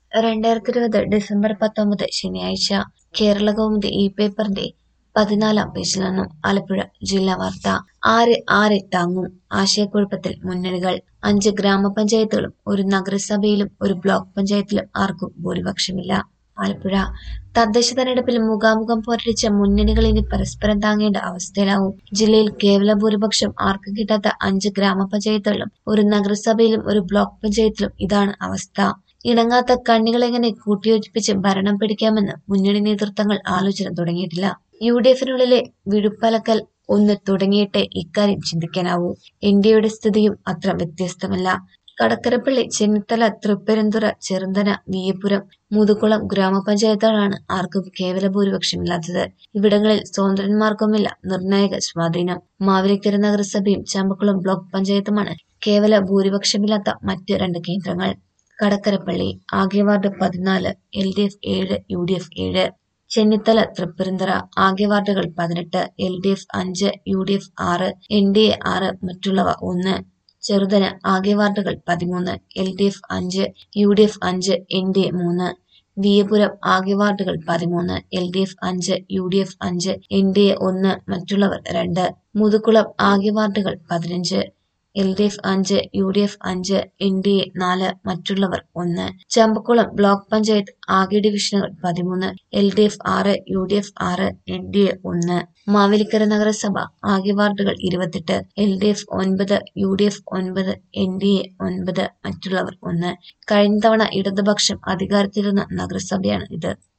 രണ്ടായിരത്തി ഇരുപത് ഡിസംബർ പത്തൊമ്പത് ശനിയാഴ്ച കേരളകൗമുദി ഈ പേപ്പറിന്റെ പതിനാലാം പേജിൽ നിന്നും ആലപ്പുഴ ജില്ലാ വാർത്ത ആര് ആരെ താങ്ങും ആശയക്കുഴപ്പത്തിൽ മുന്നണികൾ അഞ്ച് ഗ്രാമപഞ്ചായത്തുകളും ഒരു നഗരസഭയിലും ഒരു ബ്ലോക്ക് പഞ്ചായത്തിലും ആർക്കും ഭൂരിപക്ഷമില്ല ആലപ്പുഴ തദ്ദേശ തെരഞ്ഞെടുപ്പിൽ മുഖാമുഖം പോരടിച്ച മുന്നണികൾ ഇനി പരസ്പരം താങ്ങേണ്ട അവസ്ഥയിലാവും ജില്ലയിൽ കേവല ഭൂരിപക്ഷം ആർക്കും കിട്ടാത്ത അഞ്ച് ഗ്രാമപഞ്ചായത്തുകളിലും ഒരു നഗരസഭയിലും ഒരു ബ്ലോക്ക് പഞ്ചായത്തിലും ഇതാണ് അവസ്ഥ ഇണങ്ങാത്ത കണ്ണികൾ എങ്ങനെ കൂട്ടിയോജിപ്പിച്ച് ഭരണം പിടിക്കാമെന്ന് മുന്നണി നേതൃത്വങ്ങൾ ആലോചന തുടങ്ങിയിട്ടില്ല യു ഡി എഫിനുള്ളിലെ വിഴുപ്പലക്കൽ ഒന്ന് തുടങ്ങിയിട്ടേ ഇക്കാര്യം ചിന്തിക്കാനാവൂ എൻ ഡി എയുടെ സ്ഥിതിയും അത്ര വ്യത്യസ്തമല്ല കടക്കരപ്പള്ളി ചെന്നിത്തല തൃപ്പരന്തുറ ചെറുന്തന വിയപുരം മുതുകുളം ഗ്രാമപഞ്ചായത്തുകളാണ് ആർക്കും കേവല ഭൂരിപക്ഷമില്ലാത്തത് ഇവിടങ്ങളിൽ സ്വതന്ത്രന്മാർക്കുമില്ല നിർണായക സ്വാധീനം മാവേലിക്കര നഗരസഭയും ചമ്പക്കുളം ബ്ലോക്ക് പഞ്ചായത്തുമാണ് കേവല ഭൂരിപക്ഷമില്ലാത്ത മറ്റ് രണ്ട് കേന്ദ്രങ്ങൾ കടക്കരപ്പള്ളി ആകെ വാർഡ് പതിനാല് എൽ ഡി എഫ് ഏഴ് യു ഡി എഫ് ഏഴ് ചെന്നിത്തല തൃപ്പൂണിത്തുറ ആകെ വാർഡുകൾ പതിനെട്ട് എൽ ഡി എഫ് അഞ്ച് യു ഡി എഫ് ആറ് എൻ ഡി എ ആറ് മറ്റുള്ളവ ഒന്ന് ചെറുതന ആകെ വാർഡുകൾ പതിമൂന്ന് എൽ ഡി എഫ് അഞ്ച് യു ഡി എഫ് അഞ്ച് എൻ ഡി എ മൂന്ന് വിയപുരം ആകെ വാർഡുകൾ പതിമൂന്ന് എൽ ഡി എഫ് അഞ്ച് യു ഡി എഫ് അഞ്ച് എൻ ഡി എ ഒന്ന് മറ്റുള്ളവർ രണ്ട് മുതുകുളം ആകെ വാർഡുകൾ പതിനഞ്ച് എൽ ഡി എഫ് അഞ്ച് യു ഡി എഫ് അഞ്ച് എൻ ഡി എ നാല് മറ്റുള്ളവർ ഒന്ന് ചമ്പക്കുളം ബ്ലോക്ക് പഞ്ചായത്ത് ആകെ ഡിവിഷനുകൾ പതിമൂന്ന് എൽ ഡി എഫ് ആറ് യു ഡി എഫ് ആറ് എൻ ഡി എ ഒന്ന് മാവേലിക്കര നഗരസഭ ആകെ വാർഡുകൾ ഇരുപത്തെട്ട് എൽ ഡി എഫ് ഒൻപത് യു ഡി എഫ് ഒൻപത് എൻ ഡി എ ഒൻപത് മറ്റുള്ളവർ ഒന്ന് കഴിഞ്ഞ തവണ ഇടതുപക്ഷം അധികാരത്തിലിരുന്ന നഗരസഭയാണ് ഇത്